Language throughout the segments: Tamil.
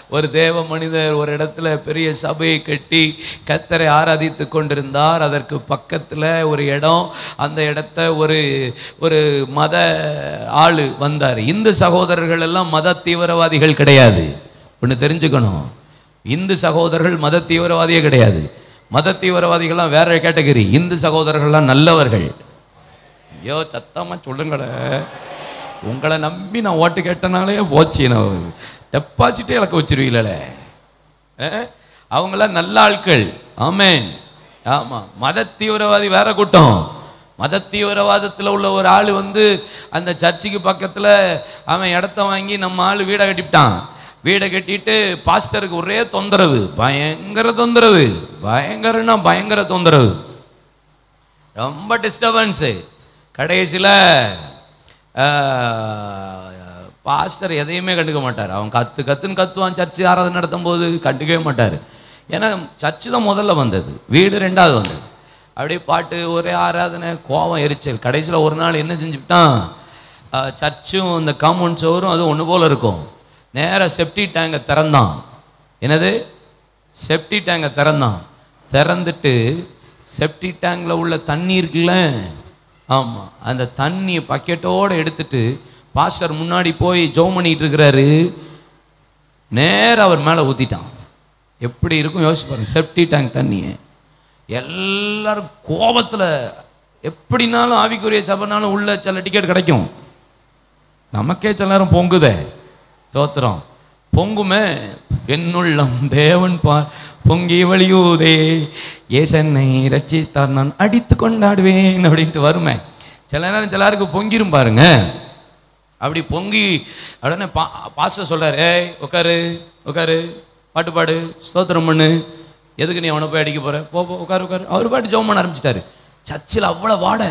ஒரு தேவ மனிதர் ஒரு இடத்துல பெரிய சபையை கட்டி கத்தரை ஆராதித்து கொண்டிருந்தார் அதற்கு பக்கத்தில் ஒரு இடம் அந்த இடத்த ஒரு ஒரு மத ஆளு வந்தார் இந்து சகோதரர்கள் எல்லாம் மத தீவிரவாதிகள் கிடையாது ஒன்று தெரிஞ்சுக்கணும் இந்து சகோதரர்கள் மத தீவிரவாதியே கிடையாது மத தீவிரவாதிகள்லாம் வேற கேட்டகரி இந்து சகோதரர்கள்லாம் நல்லவர்கள் ஐயோ சத்தமா சொல்லுங்களே உங்களை நம்பி நான் ஓட்டு கேட்டனாலே போச்சு நான் டெபாசிட்டே இழக்க வச்சிருவீங்களே அவங்களாம் நல்ல ஆட்கள் ஆமென் ஆமாம் மத தீவிரவாதி வேற கூட்டம் மத தீவிரவாதத்தில் உள்ள ஒரு ஆள் வந்து அந்த சர்ச்சுக்கு பக்கத்தில் அவன் இடத்த வாங்கி நம்ம ஆள் வீடை கட்டிவிட்டான் வீடை கட்டிட்டு பாஸ்டருக்கு ஒரே தொந்தரவு பயங்கர தொந்தரவு பயங்கரன்னா பயங்கர தொந்தரவு ரொம்ப டிஸ்டர்பன்ஸு கடைசியில் பாஸ்டர் எதையுமே கண்டுக்க மாட்டார் அவன் கத்து கத்துன்னு கத்துவான் சர்ச்சு ஆராதனை நடத்தும் போது கண்டுக்கவே மாட்டார் ஏன்னா சர்ச்சு தான் முதல்ல வந்தது வீடு ரெண்டாவது வந்தது அப்படியே பாட்டு ஒரே ஆராதனை கோவம் எரிச்சல் கடைசியில் ஒரு நாள் என்ன செஞ்சுட்டான் சர்ச்சும் இந்த காம்பவுண்ட் சோறும் அது ஒன்று போல் இருக்கும் நேராக செப்டி டேங்கை திறந்தான் என்னது செப்டி டேங்கை திறந்தான் திறந்துட்டு செப்டி டேங்கில் உள்ள தண்ணி இருக்குல்ல ஆமாம் அந்த தண்ணியை பக்கெட்டோடு எடுத்துட்டு பாஸ்டர் முன்னாடி போய் ஜோம் பண்ணிட்டு இருக்கிறாரு நேரா அவர் மேலே ஊற்றிட்டான் எப்படி இருக்கும் யோசிச்சு பாருங்க செப்டி டேங்க் தண்ணியை எல்லாரும் கோபத்தில் எப்படினாலும் ஆவிக்குரிய சபைனாலும் உள்ள சில டிக்கெட் கிடைக்கும் நமக்கே சில நேரம் பொங்குதே தோத்திரம் பொங்குமே என்னுள்ளம் தேவன் பா பொங்கி வழியூதே ஏசன்னை ரட்சித்தார் நான் அடித்து கொண்டாடுவேன் அப்படின்ட்டு வருமே சில நேரம் சிலருக்கு பொங்கிரும் பாருங்க அப்படி பொங்கி உடனே பா பாஸ்டர் சொல்றாரு ஏய் உட்காரு உட்காரு பாட்டு பாடு ஸ்தோத்திரம் பண்ணு எதுக்கு நீ அவனை போய் அடிக்க போற போ போ உட்காரு உட்காரு அவர் பாட்டு ஜெபம் பண்ண ஆரம்பிச்சிட்டாரு சர்ச்சில் அவ்வளோ வாட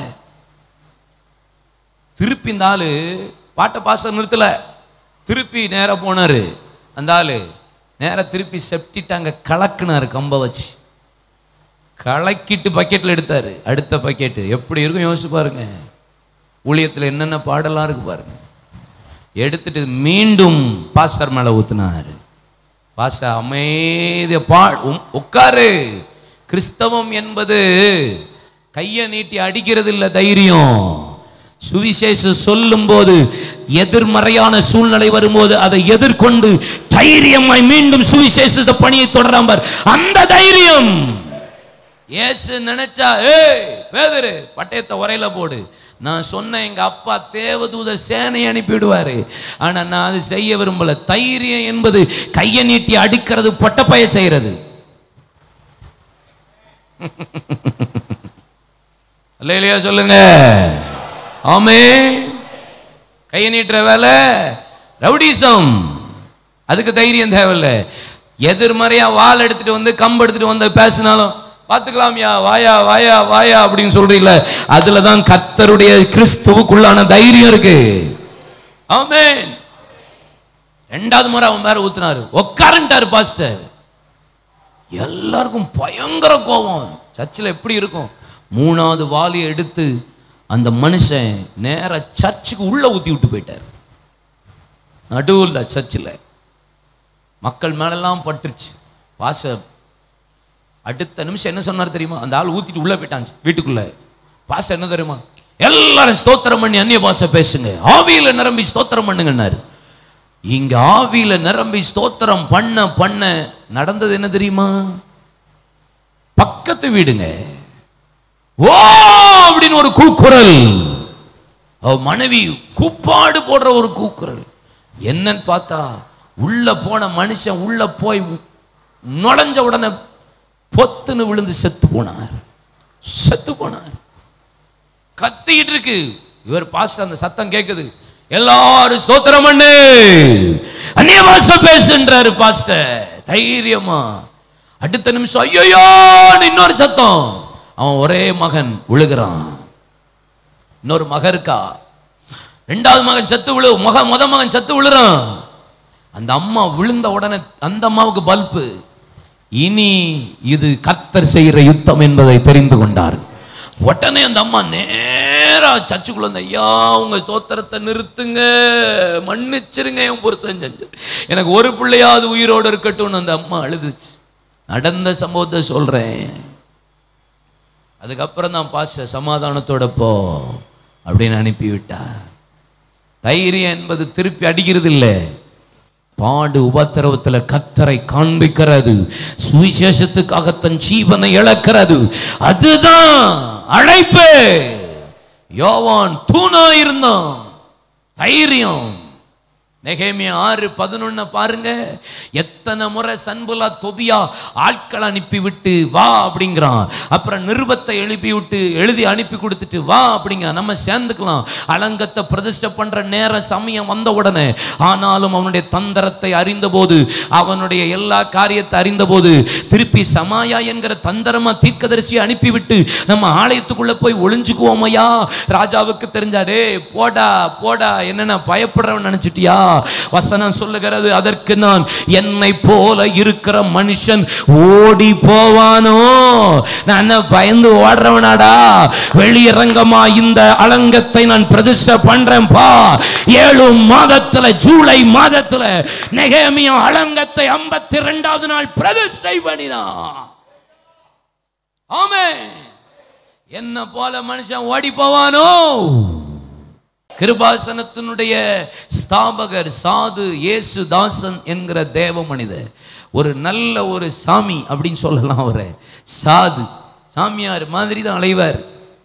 திருப்பி இந்த ஆளு பாட்டை பாஸ்டர் நிறுத்தல திருப்பி நேரா போனாரு அந்த ஆளு நேரா திருப்பி செப்டிட்டாங்க கலக்குனாரு கம்ப வச்சு கலக்கிட்டு பக்கெட்டில் எடுத்தாரு அடுத்த பக்கெட்டு எப்படி இருக்கும் யோசிச்சு பாருங்க ஊழியத்தில் என்னென்ன பாடலாம் இருக்கு பாருங்க எடுத்துட்டு மீண்டும் பாஸ்டர் மேலே ஊத்துனாரு பாஸ்டர் அமைதிய பா உம்- உட்காரு கிறிஸ்தவம் என்பது கையை நீட்டி அடிக்கிறது இல்லை தைரியம் சுவிசேஷம் சொல்லும்போது எதிர்மறையான சூழ்நிலை வரும்போது அதை எதிர்கொண்டு தைரியமாய் மீண்டும் சுவிசேஷத்தை பணியை தொடராம அந்த தைரியம் இயேசு நினைச்சா ஏய் பேதுரு பட்டயத்தை உரையில போடு நான் சொன்ன எங்க அப்பா தேவதூத சேனை அனுப்பிவிடுவாரு ஆனா நான் அது செய்ய விரும்பல தைரியம் என்பது கையை நீட்டி அடிக்கிறது பொட்டப்பய செய்யறது இல்லையா சொல்லுங்க ஆமே கையை நீட்டுற வேலை ரவுடிசம் அதுக்கு தைரியம் தேவையில்லை எதிர்மறையா வாள் எடுத்துட்டு வந்து கம்பு எடுத்துட்டு வந்து பேசினாலும் பார்த்துக்கலாம்யா வாயா வாயா வாயா அப்படின்னு சொல்றீங்களே அதுல தான் கர்த்தருடைய கிறிஸ்துவுக்குள்ளான தைரியம் இருக்கு ஆமென் ரெண்டாவது முறை அவன் மேல ஊத்துனாரு உட்காருன்ட்டாரு பாஸ்டர் எல்லாருக்கும் பயங்கர கோபம் சர்ச்சில் எப்படி இருக்கும் மூணாவது வாளியை எடுத்து அந்த மனுஷன் நேரா சர்ச்சுக்கு உள்ள ஊத்தி விட்டு போயிட்டார் நடுவில் சர்ச்சில் மக்கள் மேலெல்லாம் பட்டுருச்சு பாச அடுத்த நிமிஷம் என்ன சொன்னார் தெரியுமா அந்த ஆள் ஊத்திட்டு உள்ள போயிட்டான் வீட்டுக்குள்ள பாச என்ன தெரியுமா எல்லாரும் ஸ்தோத்திரம் பண்ணி அந்நிய பாஷை பேசுங்க ஆவியில நிரம்பி ஸ்தோத்திரம் பண்ணுங்கன்னாரு இங்க ஆவியில நிரம்பி ஸ்தோத்திரம் பண்ண பண்ண நடந்தது என்ன தெரியுமா பக்கத்து வீடுங்க ஓ அப்படின்னு ஒரு கூக்குரல் அவ மனைவி கூப்பாடு போடுற ஒரு கூக்குரல் என்னன்னு பார்த்தா உள்ள போன மனுஷன் உள்ள போய் நுழைஞ்ச உடனே பொத்துன்னு விழுந்து செத்து போனார் செத்து போனார் கத்திக்கிட்டு இருக்கு இவர் பாஸ்டர் அந்த சத்தம் கேக்குது எல்லாரும் சோத்திரம் பண்ணு அந்நிய பாஷை பேசுன்றாரு பாஸ்டர் தைரியமா அடுத்த நிமிஷம் ஐயோயோன்னு இன்னொரு சத்தம் அவன் ஒரே மகன் விழுகிறான் இன்னொரு மக இருக்கா ரெண்டாவது மகன் செத்து விழு மக முத மகன் செத்து விழுறான் அந்த அம்மா விழுந்த உடனே அந்த அம்மாவுக்கு பல்பு இனி இது கர்த்தர் செய்கிற யுத்தம் என்பதை தெரிந்து கொண்டார் உடனே அந்த அம்மா நேரா சர்ச்சுக்குள்ள வந்து ஐயா உங்க ஸ்தோத்திரத்தை நிறுத்துங்க மன்னிச்சிருங்க என் புருஷன் செஞ்சு எனக்கு ஒரு பிள்ளையாவது உயிரோடு இருக்கட்டும்னு அந்த அம்மா அழுதுச்சு நடந்த சம்பவத்தை சொல்றேன் அதுக்கப்புறம் தான் பாச சமாதானத்தோட போ அப்படின்னு அனுப்பி விட்டார் தைரியம் என்பது திருப்பி அடிக்கிறது இல்லை பாடு உபத்திரவத்துல கத்தரை காண்பிக்கிறது சுவிசேஷத்துக்காக தன் ஜீவனை இழக்கிறது அதுதான் அழைப்பு யோவான் தூணா இருந்தான் தைரியம் நெகேமியா ஆறு பதினொன்னு பாருங்க எத்தனை முறை சன்புலா தொபியா ஆட்கள் அனுப்பி விட்டு வா அப்படிங்கிறான் அப்புறம் நிருபத்தை எழுப்பி விட்டு எழுதி அனுப்பி கொடுத்துட்டு வா அப்படிங்க நம்ம சேர்ந்துக்கலாம் அலங்கத்தை பிரதிஷ்டை பண்ற நேரம் சமயம் வந்த உடனே ஆனாலும் அவனுடைய தந்திரத்தை அறிந்தபோது அவனுடைய எல்லா காரியத்தை அறிந்தபோது திருப்பி சமாயா என்கிற தந்திரமா தீர்க்கதரிசியை அனுப்பிவிட்டு நம்ம ஆலயத்துக்குள்ள போய் ஒளிஞ்சுக்குவோமையா ராஜாவுக்கு தெரிஞ்சாடே போடா போடா என்னென்ன பயப்படுறவன் நினைச்சிட்டியா வசனம் சொல்லுகிறது அதற்கு நான் என்னை போல இருக்கிற மனுஷன் ஓடி போவானோ நான் என்ன பயந்து ஓடுறவனாடா வெளியரங்கமா இந்த அலங்கத்தை நான் பிரதிஷ்டை பண்றேன் பா ஏழு மாதத்துல ஜூலை மாதத்துல நெகேமியா அலங்கத்தை ஐம்பத்தி ரெண்டாவது நாள் பிரதிஷ்டை பண்ணினான் ஆமே என்ன போல மனுஷன் ஓடி போவானோ கிருபாசனத்தினுடைய ஸ்தாபகர் சாது இயேசு தாசன் என்கிற தேவ மனிதர் ஒரு நல்ல ஒரு சாமி அப்படின்னு சொல்லலாம் அவரை சாது சாமியார் மாதிரி தான் அலைவார்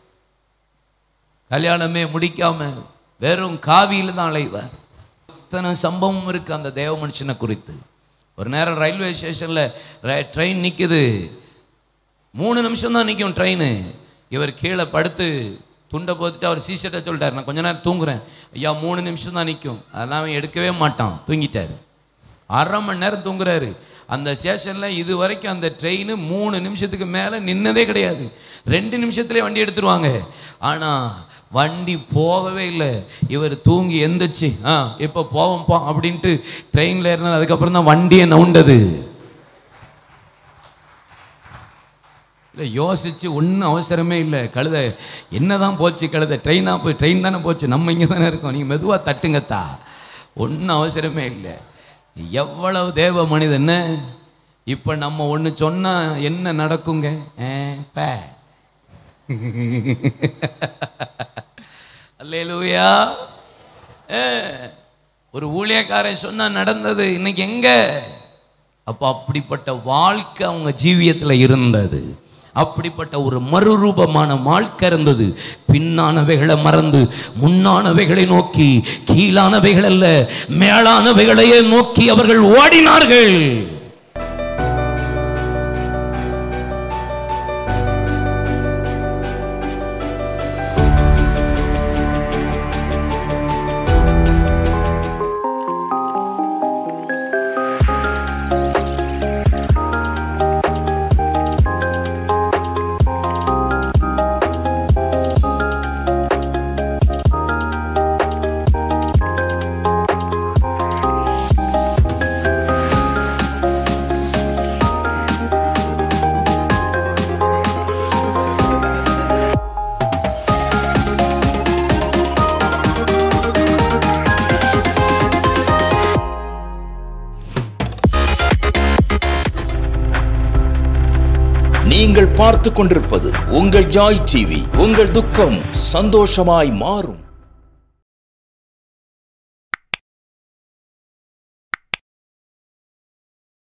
கல்யாணமே முடிக்காம வெறும் காவியில் தான் அலைவார் இத்தனை சம்பவம் இருக்கு அந்த தேவ மனுஷனை குறித்து ஒரு நேரம் ரயில்வே ஸ்டேஷனில் ட்ரெயின் நிற்குது மூணு நிமிஷம் தான் நிற்கும் ட்ரெயின் இவர் கீழே படுத்து துண்டை போத்துட்டு அவர் சீசட்டை சொல்லிட்டார் நான் கொஞ்ச நேரம் தூங்குறேன் ஐயா மூணு நிமிஷம் தான் நிற்கும் அதெல்லாம் அவன் எடுக்கவே மாட்டான் தூங்கிட்டார் அரை மணி நேரம் தூங்குறாரு அந்த ஸ்டேஷனில் இது வரைக்கும் அந்த ட்ரெயின் மூணு நிமிஷத்துக்கு மேலே நின்னதே கிடையாது ரெண்டு நிமிஷத்துலேயே வண்டி எடுத்துருவாங்க ஆனால் வண்டி போகவே இல்லை இவர் தூங்கி எந்திரிச்சு ஆ இப்போ போவோம்ப்பா அப்படின்ட்டு ட்ரெயினில் இருந்தால் அதுக்கப்புறம் தான் வண்டியை நவுண்டது இல்லை யோசிச்சு ஒன்றும் அவசரமே இல்லை கழுத என்ன தான் போச்சு கழுத ட்ரெயினாக போய் ட்ரெயின் தானே போச்சு நம்ம இங்கே தானே இருக்கோம் நீங்கள் மெதுவாக தட்டுங்கத்தா ஒன்றும் அவசரமே இல்லை எவ்வளவு தேவ மனிதன்னு இப்போ நம்ம ஒன்று சொன்னால் என்ன நடக்குங்க ஏ, பே அல்லேலூயா ஏ, ஒரு ஊழியக்காரன் சொன்னா நடந்தது இன்னைக்கு எங்க அப்போ அப்படிப்பட்ட வாழ்க்கை அவங்க ஜீவியத்தில் இருந்தது அப்படிப்பட்ட ஒரு மறுரூபமான வாழ்க்கை இருந்தது பின்னானவைகளை மறந்து முன்னானவைகளை நோக்கி கீழானவைகள் அல்ல மேலானவைகளையே நோக்கி அவர்கள் ஓடினார்கள் நீங்கள் பார்த்து கொண்டிருப்பது உங்கள் ஜாய் டிவி உங்கள் துக்கம் சந்தோஷமாய் மாறும்